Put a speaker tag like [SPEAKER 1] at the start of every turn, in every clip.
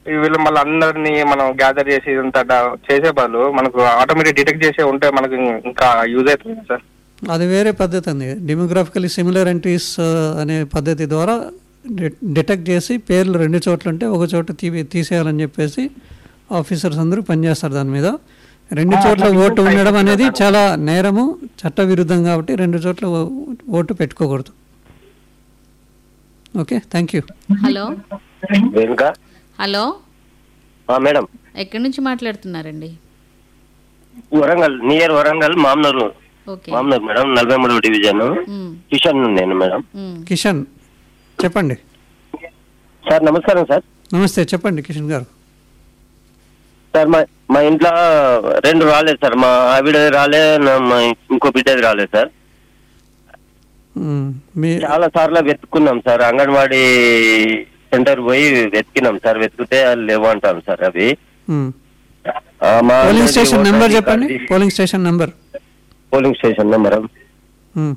[SPEAKER 1] ఈ వీళ్ళు మళ్ళీ అందరినీ మనం గ్యాదర్ చేసి ఇదంతా డా- చేసే బదులు మనకు ఆటోమేటిక్ డిటెక్ట్ చేసే ఉంటే మనకు ఇంకా యూజ్ అవుతుంది కదా సార్
[SPEAKER 2] అది వేరే పద్ధతి అండి డెమోగ్రాఫికలీ సిమిలర్ ఎంట్రీస్ అనే పద్ధతి ద్వారా డి- డిటెక్ట్ చేసి పేర్లు రెండు చోట్ల ఉంటే ఒక చోట తీ తీసేయాలని చెప్పేసి ఆఫీసర్స్ అందరూ పనిచేస్తారు దాని మీద రెండు చోట్ల ఓటు ఉండడం అనేది చాలా నేరము చట్ట విరుద్ధం కాబట్టి రెండు చోట్ల ఓ- ఓటు పెట్టుకోకూడదు okay thank you
[SPEAKER 3] hello
[SPEAKER 4] Renuka
[SPEAKER 3] hello
[SPEAKER 4] ఆ, మేడం
[SPEAKER 3] ఎక్కడి నుంచి మాట్లాడుతున్నారండి
[SPEAKER 4] Warangal near Warangal Mamnoor
[SPEAKER 3] okay
[SPEAKER 4] Mamnoor madam నలభై మూడవ డివిజన్
[SPEAKER 3] మ్మ్.
[SPEAKER 4] కిషన్ నేను మేడం
[SPEAKER 3] మ్మ్.
[SPEAKER 2] కిషన్ చెప్పండి
[SPEAKER 4] సార్ నమస్కారం సార్
[SPEAKER 2] నమస్తే చెప్పండి కిషన్ గారు
[SPEAKER 4] సార్ మా మా ఇంట్లో రెండు రాలేదు సార్ మా ఆవిడ రాలే నా మా ఇంకో బిడ్డది రాలేదు సార్
[SPEAKER 2] మ్, మీ
[SPEAKER 4] చాలా సార్లు వెతుక్కున్నాం సార్ అంగన్వాడీ సెంటర్ పోయి వెతికినాం సార్ వెతికితే వాళ్ళు లేవు అంటాం సార్ అవి
[SPEAKER 2] మ్.
[SPEAKER 4] ఆ, మా
[SPEAKER 2] పోలింగ్
[SPEAKER 4] ఆవిడది
[SPEAKER 2] స్టేషన్
[SPEAKER 4] ఓటర్
[SPEAKER 2] నెంబర్
[SPEAKER 4] ఐడి
[SPEAKER 2] చెప్పండి
[SPEAKER 4] card
[SPEAKER 2] polling station number
[SPEAKER 4] polling station number
[SPEAKER 2] మ్.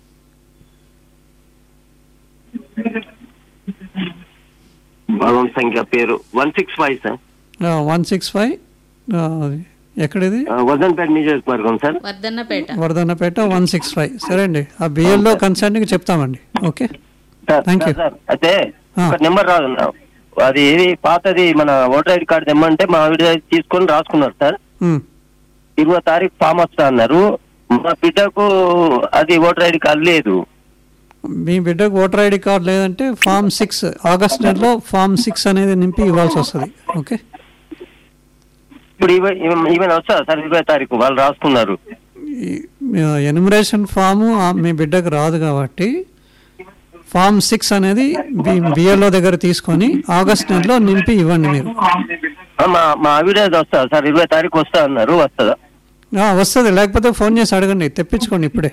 [SPEAKER 4] భాగం సంఖ్య పేరు one six five sir
[SPEAKER 2] one six five ఎక్కడిది
[SPEAKER 4] ఆ, వజన్పేట నియోజకవర్గం sir
[SPEAKER 3] Wardhannapet
[SPEAKER 2] Wardhannapet one six five సరే అండి ఆ బిఎల్లో కన్సర్న్కి చెప్తామండి okay
[SPEAKER 4] sir,
[SPEAKER 2] Thank you.
[SPEAKER 4] Sir, sir, అయితే
[SPEAKER 2] ఆ.
[SPEAKER 4] ఒక నెంబర్ రాదు నా- అది పాతది మన ఓటర్ ఐడి కార్డు తెమ్మంటే మా ఆవిడ తీసుకొని రాసుకున్నారు సార్
[SPEAKER 2] మ్,
[SPEAKER 4] ఇరవై తారీఖు ఫామ్ వస్తా అన్నారు మా బిడ్డకు అది ఓటర్ ఐడి కార్డు లేదు
[SPEAKER 2] మీ బిడ్డకు ఓటర్ ఐడి కార్డు లేదంటే ఫామ్ సిక్స్ ఆగస్ట్ నెలలో ఫామ్ సిక్స్ అనేది నింపి ఇవ్వాల్సి వస్తుంది ఓకే
[SPEAKER 4] ఇప్పుడు ఈవెన్ వస్తా సార్ ఇరవై తారీఖు వాళ్ళు రాసుకున్నారు
[SPEAKER 2] ఎనిమరేషన్ ఫాము ఆ మీ బిడ్డకు రాదు కాబట్టి ఫామ్ సిక్స్ అనేది బిఎల్ఓ దగ్గర తీసుకొని ఆగస్ట్ నెలలో నింపి ఇవ్వండి మీరు
[SPEAKER 4] ఆ, మా మా ఆవిడ వస్తా సార్ ఇరవై తారీఖు వస్తా అన్నారు వస్తుందా
[SPEAKER 2] ఆ, వస్తుంది లేకపోతే ఫోన్ చేసి అడగండి తెప్పించుకోండి ఇప్పుడే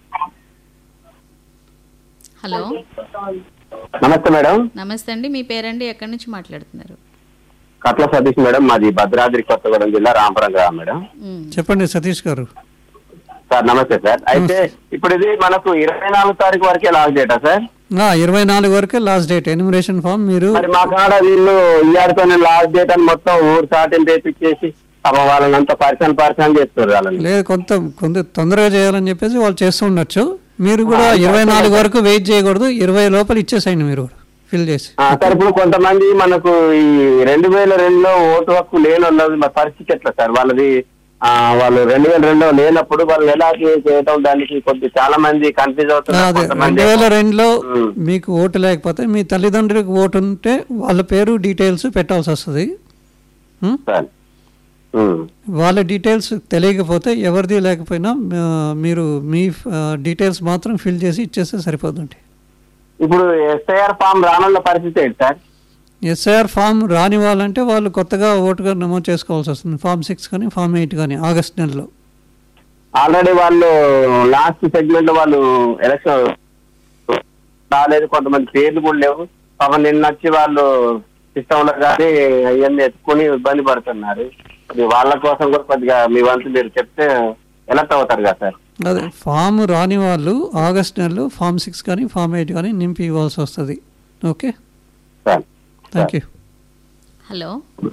[SPEAKER 3] హలో
[SPEAKER 5] నమస్తే మేడం
[SPEAKER 3] నమస్తే అండి మీ పేరండి ఎక్కడి నుంచి మాట్లాడుతున్నారు
[SPEAKER 5] కట్ల సతీష్ మేడం మాది భద్రాద్రి కొత్తగూడెం జిల్లా రాంపురం గ్రామం మేడం
[SPEAKER 3] మ్మ్.
[SPEAKER 2] చెప్పండి సతీష్ గారు
[SPEAKER 5] సార్ నమస్తే సార్ అయితే ఇప్పుడు ఇది మనకు ఇరవై నాలుగు తారీఖు వరకే లాస్ట్ డేటా సార్
[SPEAKER 2] ఆ, ఇరవై నాలుగు వరకే లాస్ట్ డేట్ ఎనిమరేషన్ ఫామ్ మీరు
[SPEAKER 5] మరి మా కాడ వీళ్ళు ఇయ్యాడుతోనే లాస్ట్ డేట్ అని మొత్తం ఊరు సాటిని తెప్పించేసి తమ వాళ్ళని అంతా పరిచయం పరిచయం చేస్తారు వాళ్ళని
[SPEAKER 2] లేదు కొంత కొంత తొందరగా చేయాలని చెప్పేసి వాళ్ళు చేస్తూ ఉండొచ్చు మీరు కూడా ఇరవై నాలుగు వరకు వెయిట్ చేయకూడదు ఇరవై లోపల ఇచ్చేసేయండి మీరు కూడా ఫిల్ చేసి
[SPEAKER 5] ఆ, సార్ ఇప్పుడు కొంతమంది మనకు ఈ రెండు వేల రెండులో ఓటు హక్కు లేని వాళ్ళది మరి పరిస్థితి ఎట్లా సార్ వాళ్ళది ఆ, వాళ్ళు రెండు వేల రెండులో లేనప్పుడు వాళ్ళు ఎలా చేయటం దానికి కొద్ది చాలా మంది కన్ఫ్యూజ్ అవుతున్నారు
[SPEAKER 2] అదే
[SPEAKER 5] కొంతమంది
[SPEAKER 2] రెండు వేల రెండులో
[SPEAKER 5] ఉమ్.
[SPEAKER 2] మీకు ఓటు లేకపోతే మీ తల్లిదండ్రులకు ఓటు ఉంటే వాళ్ళ పేరు డీటెయిల్స్ పెట్టాల్సి వస్తుంది ఉమ్?
[SPEAKER 5] సార్ ఉమ్.
[SPEAKER 2] వాళ్ళ డీటెయిల్స్ తెలియకపోతే ఎవరిది లేకపోయినా ఆ, మీరు మీ డీటెయిల్స్ మాత్రం ఫిల్ చేసి ఇచ్చేస్తే సరిపోతుంది
[SPEAKER 5] ఇప్పుడు ఎస్ఐఆర్ ఫామ్ రానున్న పరిస్థితి ఏంటి సార్
[SPEAKER 2] ఎస్ఐఆర్ ఫామ్ రాని వాళ్ళంటే వాళ్ళు కొత్తగా ఓటుగా నమోదు చేసుకోవాల్సి వస్తుంది ఫామ్ సిక్స్ కానీ ఫామ్ ఎయిట్ కానీ ఆగస్ట్ నెలలో
[SPEAKER 5] ఆల్రెడీ వాళ్ళు లాస్ట్ సెగ్మెంట్ లో వాళ్ళు ఎలక్షన్ రాలేదు కొంతమంది పేర్లు కూడా లేవు పాపం నిన్న వచ్చి వాళ్ళు సిస్టమ్ లో కానీ అవన్నీ ఎత్తుకుని ఇబ్బంది పడుతున్నారు అది వాళ్ళ కోసం కూడా కొద్దిగా మీ వంతు మీరు చెప్తే ఎలక్ట్ అవుతారు కదా సార్
[SPEAKER 2] అదే ఫామ్ రాని వాళ్ళు ఆగస్ట్ నెలలో ఫామ్ సిక్స్ కానీ ఫామ్ ఎయిట్ కానీ నింపి ఇవ్వాల్సి వస్తుంది okay
[SPEAKER 5] sir
[SPEAKER 2] thank you
[SPEAKER 3] hello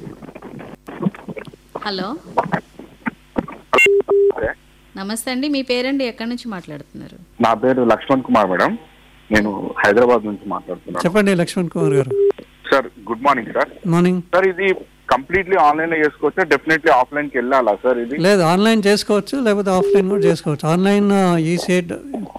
[SPEAKER 3] hello నమస్తే అండి మీ పేరండి ఎక్కడి నుంచి మాట్లాడుతున్నారు
[SPEAKER 6] నా పేరు లక్ష్మణ్ కుమార్ మేడం నేను హైదరాబాద్ నుంచి మాట్లాడుతున్నాను
[SPEAKER 2] చెప్పండి లక్ష్మణ్ కుమార్ గారు
[SPEAKER 6] sir good morning sir
[SPEAKER 2] morning
[SPEAKER 6] sir ఇది కంప్లీట్లీ ఆన్లైన్ లో చేసుకోవచ్చా డెఫినెట్లీ ఆఫ్లైన్ కి వెళ్ళాలా సార్ ఇది
[SPEAKER 2] లేదు ఆన్లైన్ చేసుకోవచ్చు లేకపోతే ఆఫ్లైన్ కూడా చేసుకోవచ్చు ఆన్లైన్ ఈసీఎడ్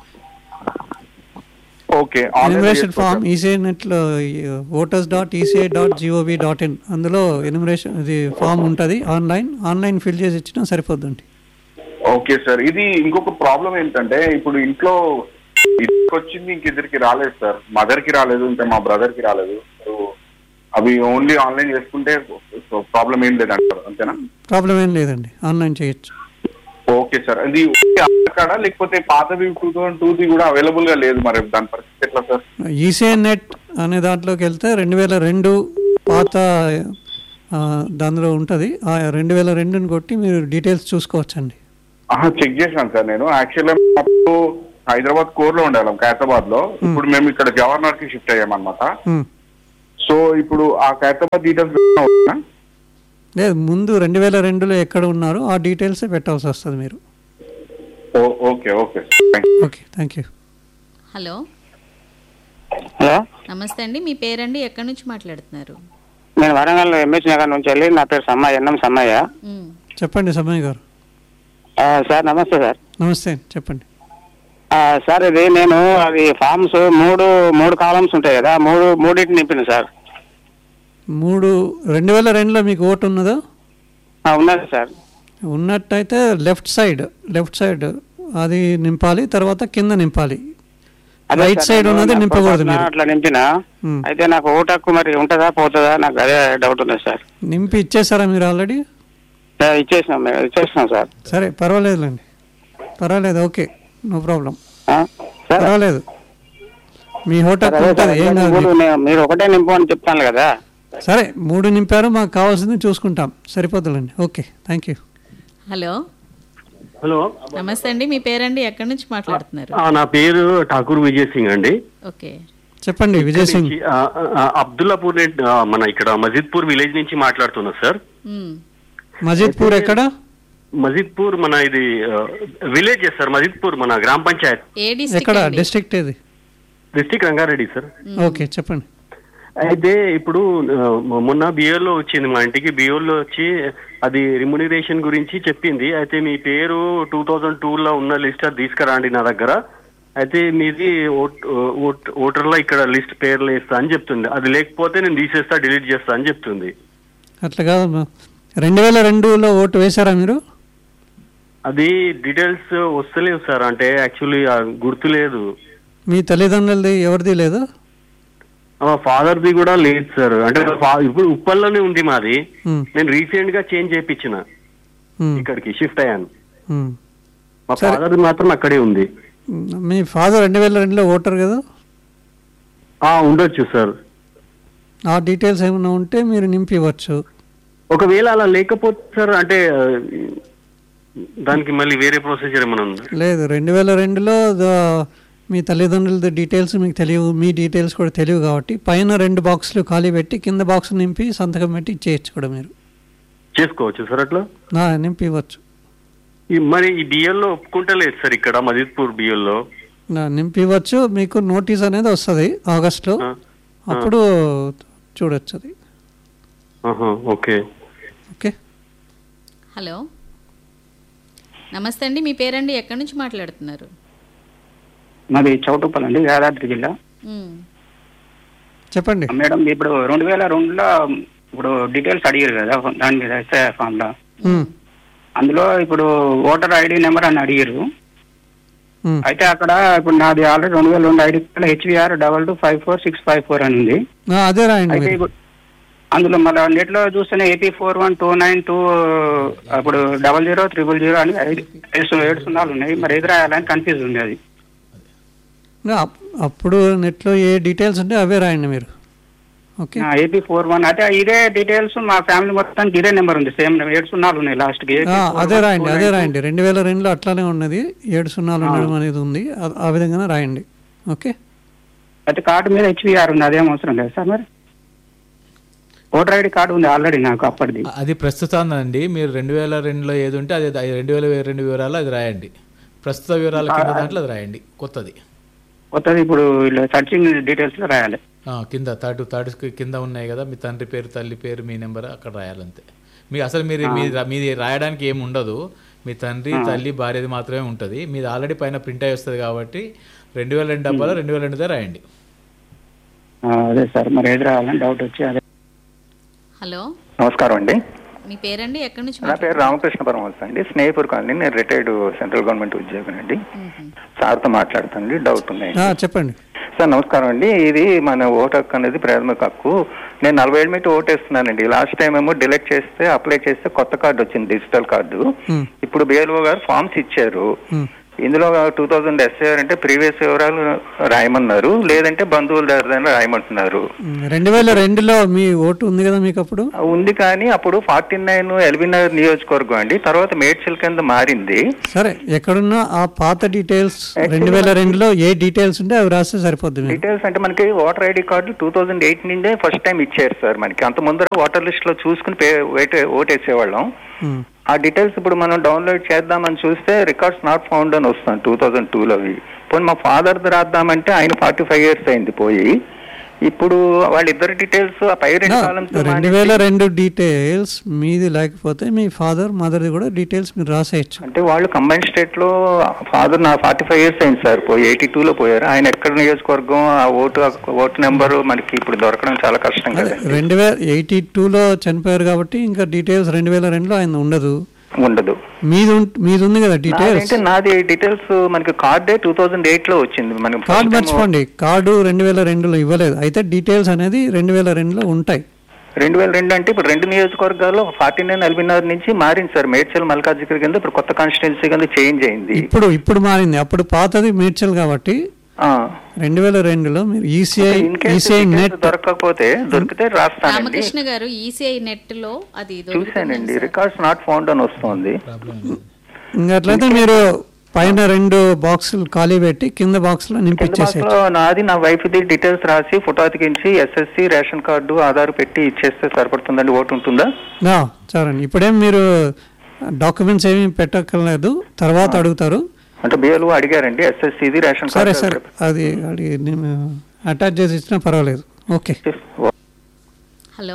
[SPEAKER 6] ఓకే
[SPEAKER 2] ఎనిమరేషన్ ఫామ్ ఈసీఐ నెట్లో voters dot ECI dot GOV dot in అందులో ఎనిమరేషన్ ఇది ఫామ్ ఉంటుంది ఆన్లైన్ ఆన్లైన్ ఫిల్ చేసి ఇచ్చినా సరిపోద్దండి
[SPEAKER 6] ఓకే సార్ ఇది ఇంకొక ప్రాబ్లం ఏంటంటే ఇప్పుడు ఇంట్లో ఇద్దరికి వచ్చింది ఇంక ఇద్దరికి రాలేదు సార్ మదర్ కి రాలేదు ఇంకా మా బ్రదర్ కి రాలేదు సో అవి ఓన్లీ ఆన్లైన్ చేసుకుంటే ప్రాబ్లం ఏం లేదంటారు అంతేనా
[SPEAKER 2] ప్రాబ్లం ఏం లేదండి ఆన్లైన్ చేయొచ్చు
[SPEAKER 6] ఓకే సార్ అది ఓన్లీ ఆధార్ కార్డా లేకపోతే పాతవి టూ థౌసండ్ టూది కూడా అవైలబుల్ గా లేదు మరి దాని పరిస్థితి ఎట్లా సార్
[SPEAKER 2] ఈసీఐ నెట్ అనే దాంట్లోకి వెళ్తే రెండు వేల రెండు పాత ఆ, దానిలో ఉంటుంది ఆ రెండు వేల రెండుని కొట్టి మీరు డీటెయిల్స్ చూసుకోవచ్చండి
[SPEAKER 6] ఆహా చెక్ చేశాను సార్ నేను యాక్చువల్గా అప్పుడు హైదరాబాద్ కోర్ లో ఉండేవాళ్ళం ఖైరతాబాద్ లో ఇప్పుడు మేము ఇక్కడ గవర్నర్ కి షిఫ్ట్ అయ్యామన్నమాట
[SPEAKER 2] ఉమ్.
[SPEAKER 6] సో ఇప్పుడు ఆ ఖైరతాబాద్ డీటెయిల్స్ అవుతుందా
[SPEAKER 2] లేదు ముందు రెండు వేల రెండులో ఎక్కడ ఉన్నారో ఆ డీటెయిల్సే పెట్టాల్సి వస్తుంది మీరు
[SPEAKER 6] ఓ- okay okay thank you
[SPEAKER 2] okay thank you
[SPEAKER 3] hello
[SPEAKER 7] hello
[SPEAKER 3] నమస్తే అండి మీ పేరండి ఎక్కడి నుంచి మాట్లాడుతున్నారు
[SPEAKER 7] నేను వరంగల్ ఎంఎస్ నగర్ నుంచి వెళ్ళి నా పేరు సమ్మయ్య ఎన్నం సమ్మయ్య
[SPEAKER 3] ఉమ్,
[SPEAKER 2] చెప్పండి సమయ్ గారు
[SPEAKER 7] ఆ, సార్ నమస్తే సార్
[SPEAKER 2] నమస్తే చెప్పండి
[SPEAKER 7] ఆ, సార్ ఇది నేను అవి ఫామ్స్ మూడు మూడు కాలమ్స్ ఉంటాయి కదా మూడు మూడింటిని నింపిన సార్
[SPEAKER 2] మూడు రెండు వేల రెండులో మీకు ఓటు ఉన్నదా
[SPEAKER 7] ఆ, ఉన్నది సార్
[SPEAKER 2] ఉన్నట్టయితే లెఫ్ట్ సైడ్ లెఫ్ట్ సైడ్ అది నింపాలి తర్వాత కింద నింపాలి
[SPEAKER 7] అదే
[SPEAKER 2] రైట్
[SPEAKER 7] సార్,
[SPEAKER 2] సైడ్
[SPEAKER 7] నేను
[SPEAKER 2] ఉన్నది
[SPEAKER 7] నాకు
[SPEAKER 2] నింపకూడదు
[SPEAKER 7] పొరపాటున
[SPEAKER 2] మీరు
[SPEAKER 7] అట్లా నింపిన
[SPEAKER 2] ఉమ్.
[SPEAKER 7] అయితే నాకు ఓటు హక్కు మరి ఉంటుందా పోతుందా నాకు అదే డౌట్ ఉంది సార్
[SPEAKER 2] నింపి ఇచ్చేసారా మీరు ఆల్రెడీ
[SPEAKER 7] ఆ, ఇచ్చేసినాం మేము ఇచ్చేసినాం సార్
[SPEAKER 2] సరే పర్వాలేదులేండి పర్వాలేదు ఓకే నో ప్రాబ్లం
[SPEAKER 7] ఆ? సార్
[SPEAKER 2] పర్వాలేదు మీ
[SPEAKER 7] సార్,
[SPEAKER 2] హోటల్
[SPEAKER 7] అదే
[SPEAKER 2] ఉంటుంది
[SPEAKER 7] సార్,
[SPEAKER 2] ఏం కాదు
[SPEAKER 7] మూడు
[SPEAKER 2] మీకు.
[SPEAKER 7] నే- మీరు ఒకటే నింపు అని చెప్తాను కదా
[SPEAKER 2] సరే మూడు నింపారు మాకు కావాల్సింది చూసుకుంటాం సరిపోతుందండి okay thank you
[SPEAKER 3] hello
[SPEAKER 8] hello
[SPEAKER 3] నమస్తే అండి మీ పేరండి ఎక్కడి నుంచి మాట్లాడుతున్నారు
[SPEAKER 8] ఆ, నా పేరు ఠాకూర్ విజయ్ సింగ్ అండి
[SPEAKER 3] ఓకే
[SPEAKER 2] చెప్పండి విజయ్ సింగ్
[SPEAKER 8] నుంచి, ఆ, ఆ, అబ్దుల్లాపూర్ నే- ఆ, మన ఇక్కడ మజిద్పూర్ విలేజ్ నుంచి మాట్లాడుతున్నా సార్
[SPEAKER 3] ఉమ్,
[SPEAKER 2] మజీద్పూర్ ఎక్కడ
[SPEAKER 8] మజిద్పూర్ మన ఇది విలేజ్ సార్ మజిద్పూర్ మన గ్రామ పంచాయత్
[SPEAKER 3] ఏ డిస్ట్రిక్ట్
[SPEAKER 2] ఎక్కడ
[SPEAKER 3] అండి
[SPEAKER 2] డిస్ట్రిక్ట్ ఏది
[SPEAKER 8] డిస్టిక్ రంగారెడ్డి సార్
[SPEAKER 2] ఓకే చెప్పండి
[SPEAKER 8] అయితే ఇప్పుడు ఆ, మొన్న బియోలో వచ్చింది మా ఇంటికి బియోలో వచ్చి అది రిమ్యునరేషన్ గురించి చెప్పింది అయితే మీ పేరు టూ థౌజండ్ లో ఉన్న లిస్ట్ అది తీసుకురండి నా దగ్గర అయితే మీది ఓట్- ఓట్- ఓటర్లో ఇక్కడ లిస్ట్ పేర్లు వేస్తా అని చెప్తుంది అది లేకపోతే నేను తీసేస్తా డిలీట్ చేస్తా అని చెప్తుంది
[SPEAKER 2] అట్లా కాదమ్మా రెండు వేల రెండులో ఓటు వేశారా మీరు
[SPEAKER 8] అది డీటెయిల్స్ వస్తలేవు సార్ అంటే యాక్చువల్లీ గుర్తు లేదు
[SPEAKER 2] మీ తల్లిదండ్రులది ఎవరిది లేదా
[SPEAKER 8] మా ఫాదర్ ది కూడా లేదు సార్ అంటే ఫా- ఇప్పుడు ఉప్పల్లోనే ఉంది మాది
[SPEAKER 2] ఉమ్,
[SPEAKER 8] నేను రీసెంట్ గా చేంజ్ చేయించిన
[SPEAKER 2] ఉమ్,
[SPEAKER 8] ఇక్కడికి షిఫ్ట్ అయ్యాను
[SPEAKER 2] ఉమ్.
[SPEAKER 8] మా
[SPEAKER 2] సరే.
[SPEAKER 8] ఫాదర్ మాత్రం అక్కడే ఉంది
[SPEAKER 2] మీ ఫాదర్ రెండు వేల రెండులో ఓటర్ కదా
[SPEAKER 8] ఆ ఉండొచ్చు సార్
[SPEAKER 2] ఆ డీటెయిల్స్ ఏమైనా ఉంటే మీరు నింపి ఇవ్వచ్చు
[SPEAKER 8] ఒకవేళ అలా లేకపోతే సార్ అంటే ఆ, దానికి మళ్ళీ వేరే ప్రొసీజర్ ఏమైనా ఉందా
[SPEAKER 2] లేదు రెండు వేల రెండులో ద- మీ తల్లిదండ్రులది డీటెయిల్స్ మీకు తెలియవు మీ డీటెయిల్స్ కూడా తెలియవు కాబట్టి పైన రెండు బాక్సులు ఖాళీ పెట్టి కింద బాక్స్ నింపి సంతకం పెట్టి ఇచ్చేయచ్చు కూడా మీరు
[SPEAKER 8] చేసుకోవచ్చు సార్ అట్లా
[SPEAKER 2] నా నింపి ఇవ్వచ్చు
[SPEAKER 8] ఈ మరి ఈ బిఎల్లో ఒప్పుకుంటలేదు సార్ ఇక్కడ మజిద్పూర్ బిఎల్లో
[SPEAKER 2] నా నింపి ఇవ్వచ్చు మీకు నోటీస్ అనేది వస్తుంది ఆగస్ట్లో అప్పుడు చూడొచ్చు అది
[SPEAKER 8] ఓకే
[SPEAKER 2] ఓకే
[SPEAKER 3] హలో నమస్తే అండి మీ పేరండి ఎక్కడి నుంచి మాట్లాడుతున్నారు
[SPEAKER 7] మాది చౌటుప్పల్ అండి యాదాద్రి జిల్లా
[SPEAKER 3] ఉమ్,
[SPEAKER 2] చెప్పండి
[SPEAKER 7] మేడం ఇప్పుడు రెండు వేల రెండులో ఇప్పుడు డీటెయిల్స్ అడిగారు కదా దాని మీద ఎస్ఐ ఫామ్ లో
[SPEAKER 2] ఉమ్,
[SPEAKER 7] అందులో ఇప్పుడు ఓటర్ ఐడి నెంబర్ అని అడిగారు
[SPEAKER 2] ఉమ్.
[SPEAKER 7] అయితే అక్కడ ఇప్పుడు నాది ఆల్రెడీ రెండు వేల రెండు ID HVR double two five four six five four అని ఉంది
[SPEAKER 2] ఆ, అదే రాయండి
[SPEAKER 7] అయితే
[SPEAKER 2] మీరు
[SPEAKER 7] ఇప్పుడు అందులో మళ్ళీ నెట్ లో చూస్తేనే AP four one two nine two అప్పుడు డబల్ జీరో త్రిబుల్ జీరో అని ఐదు ఐదు ఏడు సున్నాలు ఉన్నాయి మరి ఏది రాయాలని కన్ఫ్యూజ్ ఉంది అది
[SPEAKER 2] అప్- అప్పుడు నెట్లో ఏ డీటెయిల్స్ ఉంటే అవే రాయండి మీరు ఓకే
[SPEAKER 7] ఏపీ ఫోర్ వన్ అయితే ఇదే డీటెయిల్స్ మా ఫ్యామిలీ మొత్తానికి ఇదే నెంబర్ ఉంది సేమ్ ఏడు సున్నాలు ఉన్నాయి లాస్ట్ కి
[SPEAKER 2] ఆ, అదే రాయండి అదే రాయండి రెండు వేల రెండులో అట్లానే ఉన్నది ఏడు సున్నాలు ఉండడం అనేది ఉంది ఆ- ఆ విధంగానే రాయండి ఓకే
[SPEAKER 7] అయితే కార్డు మీద హెచ్విఆర్ ఉంది అదేం అవసరం లేదు సార్ మరి ఓటర్ ఐడి కార్డు ఉంది ఆల్రెడీ నాకు అప్పటిది
[SPEAKER 9] అది ప్రస్తుతం అండి మీరు రెండు వేల రెండులో ఏది ఉంటే అది అది రెండు వేల రెండు వివరాలు అది రాయండి ప్రస్తుత వివరాల కింద దాంట్లో అది రాయండి కొత్తది
[SPEAKER 7] కొత్తది ఇప్పుడు సర్చింగ్ డీటెయిల్స్ లో రాయాలి
[SPEAKER 9] ఆ, కింద థర్డ్ థర్డ్ కింద ఉన్నాయి కదా మీ తండ్రి పేరు తల్లి పేరు మీ నెంబర్ అక్కడ రాయాలంతే మీ అసలు మీరు మీది మీది రాయడానికి ఏమి ఉండదు మీ తండ్రి తల్లి భార్యది మాత్రమే ఉంటుంది మీది ఆల్రెడీ పైన ప్రింట్ అయి వస్తుంది కాబట్టి రెండు వేల రెండు డబ్బాలో రెండు వేల రెండుదే రాయండి
[SPEAKER 7] ఆ, అదే సార్ మరి ఏది రాయాలని డౌట్ వచ్చి అదే
[SPEAKER 3] హలో
[SPEAKER 1] నమస్కారం అండి
[SPEAKER 3] మీ పేరండి ఎక్కడి నుంచి
[SPEAKER 1] నా పేరు రామకృష్ణ పరమహంస అండి స్నేహిపూర్ కాలనీ నేను రిటైర్డ్ సెంట్రల్ గవర్నమెంట్ ఉద్యోగం అండి సార్తో మాట్లాడుతానండి డౌట్ ఉన్నాయి
[SPEAKER 2] ఆ, చెప్పండి
[SPEAKER 1] సార్ నమస్కారం అండి ఇది మన ఓటు హక్కు అనేది ప్రాథమిక హక్కు నేను నలభై ఏళ్ళ మీద ఓటేస్తున్నానండి లాస్ట్ టైం ఏమో డిలెక్ట్ చేస్తే అప్లై చేస్తే కొత్త కార్డు వచ్చింది డిజిటల్ కార్డు
[SPEAKER 2] ఉమ్,
[SPEAKER 1] ఇప్పుడు బిఎల్ఓ గారు ఫామ్స్ ఇచ్చారు
[SPEAKER 2] ఉమ్.
[SPEAKER 10] ఇందులో టూ థౌజండ్ ఎస్ఐఆర్ అంటే ప్రీవియస్ వివరాలు రాయమన్నారు లేదంటే బంధువుల దగ్గర రాయమంటున్నారు
[SPEAKER 2] రెండు వేల రెండులో మీ ఓటు ఉంది కదా మీకు అప్పుడు
[SPEAKER 10] ఉంది కానీ అప్పుడు ఫార్టీ నైన్ ఎల్బీ నగర్ నియోజకవర్గం అండి తర్వాత మేడ్చల్ కింద మారింది
[SPEAKER 2] సరే ఎక్కడున్నా ఆ పాత డీటెయిల్స్ రెండు వేల రెండులో ఏ డీటెయిల్స్ ఉంటే అవి రాస్తే సరిపోద్ది మీకు
[SPEAKER 10] డీటెయిల్స్ అంటే మనకి voter ID card two thousand eight నుండే ఫస్ట్ టైం ఇచ్చారు సార్ మనకి అంత ముందర ఓటర్ లిస్ట్ లో చూసుకుని పే ఓటే ఓటేసేవాళ్ళం
[SPEAKER 2] ఉమ్.
[SPEAKER 10] ఆ డీటెయిల్స్ ఇప్పుడు మనం డౌన్లోడ్ చేద్దామని చూస్తే రికార్డ్స్ నాట్ ఫౌండ్ అని వస్తుంది టూ థౌజండ్ టూలో అవి పోనీ మా ఫాదర్ రాద్దామంటే ఆయన ఫార్టీ ఫైవ్ ఇయర్స్ అయింది పోయి ఇప్పుడు వాళ్ళిద్దరు డీటెయిల్స్ ఆ పై రెండు కాలమ్స్
[SPEAKER 2] రెండు వేల రెండు డీటెయిల్స్ మీది లేకపోతే మీ ఫాదర్ మదర్ది కూడా డీటెయిల్స్ మీరు రాసేయచ్చు
[SPEAKER 10] అంటే వాళ్ళు కంబైన్ స్టేట్ లో ఫాదర్ నా ఫార్టీ ఫైవ్ ఇయర్స్ అయింది సార్ పోయి ఎయిటీ టూ లో పోయారు ఆయన ఎక్కడ నియోజకవర్గం ఆ ఓటు ఆ ఓటు నెంబర్ మనకి ఇప్పుడు దొరకడం చాలా కష్టం కదా
[SPEAKER 2] రెండు వేల ఎయిటీ టూలో చనిపోయారు కాబట్టి ఇంకా డీటెయిల్స్ రెండు వేల రెండులో ఆయన ఉండదు
[SPEAKER 10] ఉండదు
[SPEAKER 2] మీది ఉం- మీది ఉంది కదా డీటెయిల్స్
[SPEAKER 10] అంటే నాది డీటెయిల్స్ మనకి కార్డే టూ థౌజండ్ ఎయిట్ లో వచ్చింది మనకి
[SPEAKER 2] కార్డు
[SPEAKER 10] first time
[SPEAKER 2] మర్చిపోండి కార్డు రెండు వేల రెండులో ఇవ్వలేదు అయితే డీటెయిల్స్ అనేది రెండు వేల రెండులో ఉంటాయి
[SPEAKER 10] రెండు వేల రెండు అంటే ఇప్పుడు రెండు నియోజకవర్గాల్లో ఫార్టీ నైన్ ఎల్బీనగర్ నుంచి మారింది సార్ మేడ్చల్ మల్కాజిగిరి కింద ఇప్పుడు కొత్త కాన్స్టిట్యున్సీ కింద చేంజ్ అయింది
[SPEAKER 2] ఇప్పుడు ఇప్పుడు మారింది అప్పుడు పాతది మేడ్చల్ కాబట్టి రెండు వేల రెండులో మీరు ECI
[SPEAKER 10] in case
[SPEAKER 2] ECI net
[SPEAKER 10] దొరకకపోతే దొరికితే రాస్తానండి
[SPEAKER 3] రామకృష్ణ గారు ఈసీఐ నెట్ లో అది
[SPEAKER 10] చూశానండి రికార్డ్స్ నాట్ ఫౌండ్ అని వస్తుంది
[SPEAKER 2] ఇంకా అట్లయితే మీరు పైన రెండు బాక్సులు ఖాళీ పెట్టి కింద బాక్స్ లో
[SPEAKER 10] కింద box
[SPEAKER 2] నింపించేసేయచ్చు
[SPEAKER 10] లో నాది నా వైఫ్ ది డీటెయిల్స్ రాసి ఫోటో అతికించి ఎస్ఎస్సి రేషన్ కార్డు ఆధార్ పెట్టి ఇచ్చేస్తే సరిపడుతుందండి ఓటు ఉంటుందా
[SPEAKER 2] ఆ, చాలండి ఇప్పుడేం మీరు డాక్యుమెంట్స్ ఏమీ పెట్టక్కర్లేదు తర్వాత అడుగుతారు
[SPEAKER 10] అంటే బియ్యలు అడిగారండి ఎస్ఎస్సిది రేషన్
[SPEAKER 2] సరే
[SPEAKER 10] కార్డు
[SPEAKER 2] సరే అది అడిగి నేను అటాచ్ చేసి ఇచ్చినా పర్వాలేదు ఓకే
[SPEAKER 3] హలో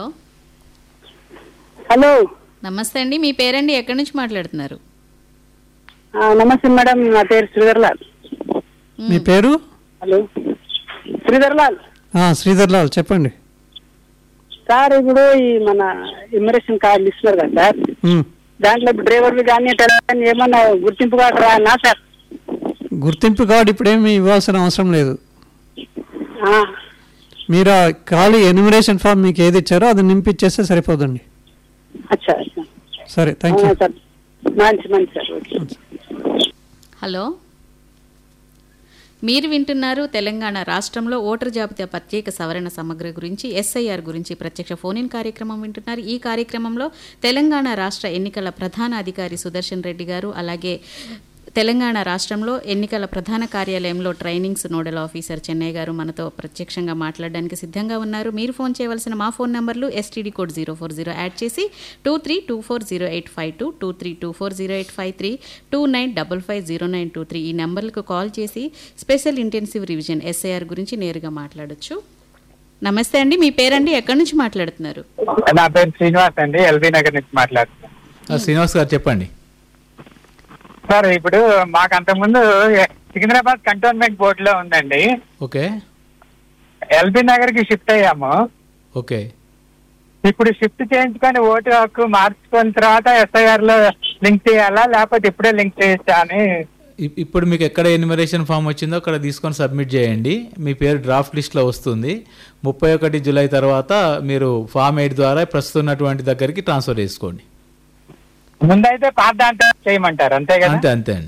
[SPEAKER 11] హలో
[SPEAKER 3] నమస్తే అండి మీ పేరండి ఎక్కడి నుంచి మాట్లాడుతున్నారు
[SPEAKER 11] ఆ, నమస్తే మేడం నా పేరు శ్రీధర్లాల్
[SPEAKER 2] మీ పేరు
[SPEAKER 11] హలో శ్రీధర్లాల్
[SPEAKER 2] ఆ, శ్రీధర్ లాల్ చెప్పండి
[SPEAKER 11] సార్ ఇప్పుడు ఈ మన ఇమ్మరేషన్ కార్డు ఇస్తున్నారు కదా సార్
[SPEAKER 2] ఉమ్.
[SPEAKER 11] దాంట్లో ఇప్పుడు డ్రైవర్లు కానీ డ్రైవర్ కానీ ఏమన్నా గుర్తింపు కార్డు రానా సార్
[SPEAKER 2] గుర్తింపు కార్డు ఇప్పుడేమి ఇవ్వాల్సిన అవసరం లేదు
[SPEAKER 11] ఆ,
[SPEAKER 2] మీరు ఆ ఖాళీ ఎన్యుమరేషన్ ఫామ్ మీకు ఏది ఇచ్చారో అది నింపిచ్చేస్తే సరిపోదండి
[SPEAKER 11] అచ్చా అచ్చా
[SPEAKER 2] సరే థ్యాంక్ యూ
[SPEAKER 11] అవునా సార్ మంచి మంచి సార్ ఓకే
[SPEAKER 3] హలో మీరు వింటున్నారు తెలంగాణ రాష్ట్రంలో ఓటర్ జాబితా ప్రత్యేక సవరణ సమగ్ర గురించి ఎస్ఐఆర్ గురించి ప్రత్యక్ష ఫోన్ ఇన్ కార్యక్రమం వింటున్నారు ఈ కార్యక్రమంలో తెలంగాణ రాష్ట్ర ఎన్నికల ప్రధాన అధికారి సుదర్శన్ రెడ్డి గారు అలాగే తెలంగాణ రాష్ట్రంలో ఎన్నికల ప్రధాన కార్యాలయంలో ట్రైనింగ్స్ నోడల్ ఆఫీసర్ చెన్నై గారు మనతో ప్రత్యక్షంగా మాట్లాడడానికి సిద్ధంగా ఉన్నారు మీరు ఫోన్ చేయవలసిన మా ఫోన్ నంబర్లు STD code zero four zero add చేసి two three two four zero eight five two two three two four zero eight five three two nine double five zero nine two three ఈ నెంబర్లకు call చేసి special intensive revision SIR గురించి నేరుగా మాట్లాడొచ్చు నమస్తే అండి మీ పేరండి ఎక్కడి నుంచి మాట్లాడుతున్నారు
[SPEAKER 12] నా పేరు శ్రీనివాస్ అండి ఎల్బీ నగర్ నుంచి మాట్లాడుతున్నాను
[SPEAKER 9] ఆ, శ్రీనివాస్ గారు చెప్పండి
[SPEAKER 12] సార్ ఇప్పుడు మాకు అంతకుముందు సికింద్రాబాద్ కంటోన్మెంట్ బోర్డు లో ఉందండి
[SPEAKER 9] ఓకే
[SPEAKER 12] ఎల్బీ నగర్ కి షిఫ్ట్ అయ్యాము
[SPEAKER 9] ఓకే
[SPEAKER 12] ఇప్పుడు షిఫ్ట్ చేయించుకొని ఓటు హక్కు మార్చుకున్న తర్వాత ఎస్ఐఆర్ లో లింక్ చేయాలా లేకపోతే ఇప్పుడే లింక్ చేయొచ్చా అని
[SPEAKER 9] ఇప్- ఇప్పుడు మీకు ఎక్కడ ఎన్యుమరేషన్ ఫామ్ వచ్చిందో అక్కడ తీసుకొని సబ్మిట్ చేయండి మీ పేరు డ్రాఫ్ట్ లిస్ట్లో వస్తుంది ముప్పై ఒకటి జూలై తర్వాత మీరు ఫామ్ ఎయిట్ ద్వారా ప్రస్తుతం ఉన్నటువంటి దగ్గరికి ట్రాన్స్ఫర్ చేసుకోండి
[SPEAKER 12] ముందైతే పాత దాంట్లో చేయమంటారు అంతే కదా
[SPEAKER 9] అంతే అంతే అండి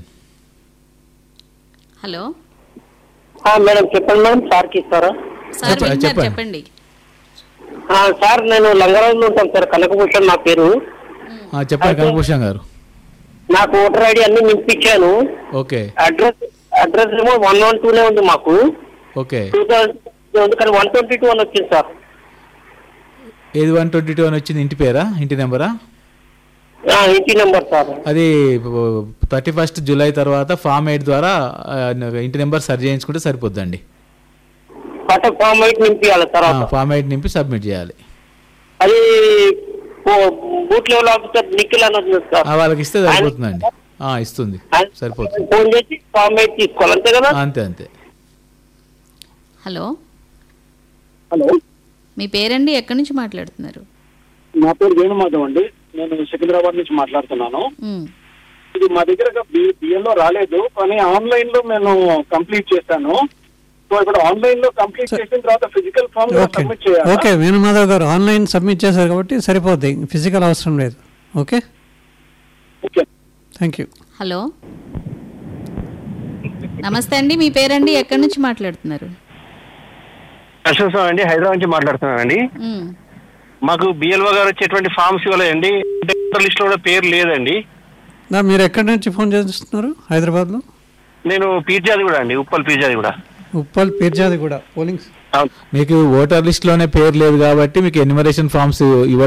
[SPEAKER 3] హలో
[SPEAKER 13] మేడం చెప్పండి మేడం సార్కి ఇస్తారా
[SPEAKER 3] సార్
[SPEAKER 9] చెప్ప-
[SPEAKER 3] వింటున్నారు
[SPEAKER 9] చెప్పండి.
[SPEAKER 3] చెప్పండి
[SPEAKER 13] ఆ, సార్ నేను లంగరాజులో ఉంటాను సార్ కనకభూషణ్ నా పేరు
[SPEAKER 9] ఆ, చెప్పండి కనభూషణ్ గారు
[SPEAKER 13] నాకు ఓటర్ ఐడి అన్ని నింపించాను
[SPEAKER 9] ఓకే
[SPEAKER 13] అడ్రస్ అడ్రస్ ఏమో వన్ వన్ టూనే ఉంది మాకు
[SPEAKER 9] ఓకే
[SPEAKER 13] టూ థౌసండ్ ఉంది కానీ వన్ ట్వంటీ టూ అని వచ్చింది సార్
[SPEAKER 9] ఏది వన్ ట్వంటీ టూ అని వచ్చింది ఇంటి పేరా ఇంటి నెంబరా
[SPEAKER 13] ఆ, ఇంటి నెంబర్ సార్
[SPEAKER 9] అది థర్టీ ఫస్ట్ జూలై తర్వాత ఫామ్ ఎయిట్ ద్వారా ఆ, ఇంటి నెంబర్ సరి చేయించుకుంటే సరిపోద్దండి
[SPEAKER 13] పట్ట ఫామ్ ఎయిట్ నింపియాలి తర్వాత
[SPEAKER 9] ఫామ్ ఎయిట్ నింపి సబ్మిట్ చేయాలి
[SPEAKER 13] అది ఓ- బూత్ లెవెల్ ఆఫీసర్ నిఖిల్ అని వచ్చింది సార్
[SPEAKER 9] ఆ, వాళ్ళకి ఇస్తే సరిపోతుందండి ఆ, ఇస్తుంది సరిపోతుంది
[SPEAKER 13] ఫోన్ చేసి ఫామ్ ఎయిట్ తీసుకోవాలి అంతే కదా
[SPEAKER 9] అంతే అంతే
[SPEAKER 3] హలో
[SPEAKER 14] హలో
[SPEAKER 3] మీ పేరండి ఎక్కడి నుంచి మాట్లాడుతున్నారు
[SPEAKER 14] నా పేరు వేణుమాధవ్ అండి నేను సికింద్రాబాద్ నుంచి మాట్లాడుతున్నాను
[SPEAKER 3] ఉమ్,
[SPEAKER 14] ఇది మా దగ్గర బిఎల్లో రాలేదు కానీ ఆన్లైన్ లో నేను కంప్లీట్ చేశాను సో ఇప్పుడు ఆన్లైన్ లో కంప్లీట్ చేసిన తర్వాత ఫిజికల్ ఫామ్
[SPEAKER 2] ఓకే
[SPEAKER 14] సబ్మిట్ చేయాలి
[SPEAKER 2] ఓకే వేణుమాధవ్ గారు ఆన్లైన్ సబ్మిట్ చేశారు కాబట్టి సరిపోద్ది ఫిజికల్ అవసరం లేదు ఓకే థ్యాంక్ యూ
[SPEAKER 3] హలో నమస్తే అండి మీ పేరండి ఎక్కడి నుంచి మాట్లాడుతున్నారు
[SPEAKER 15] అశోక్ స్వామి అండి హైదరాబాద్ నుంచి మాట్లాడుతున్నానండి
[SPEAKER 3] ఉమ్.
[SPEAKER 15] మాకు బిఎల్ఓ గారు వచ్చేటువంటి ఫామ్స్ ఇవ్వలేదండి లిస్ట్ లో కూడా పేరు లేదండి
[SPEAKER 2] నా మీరు ఎక్కడి నుంచి ఫోన్ చేస్తున్నారు హైదరాబాద్లో
[SPEAKER 15] నేను పీర్జాది కూడా అండి ఉప్పల్ పీర్జాది కూడా
[SPEAKER 2] ఉప్పల్ పీర్జాది కూడా పోలింగ్
[SPEAKER 9] మీకు ఓటర్ లిస్ట్ లోనే పేరు లేదు కాబట్టి మీకు ఎన్యుమరేషన్ ఫామ్స్ ఇవ్వడం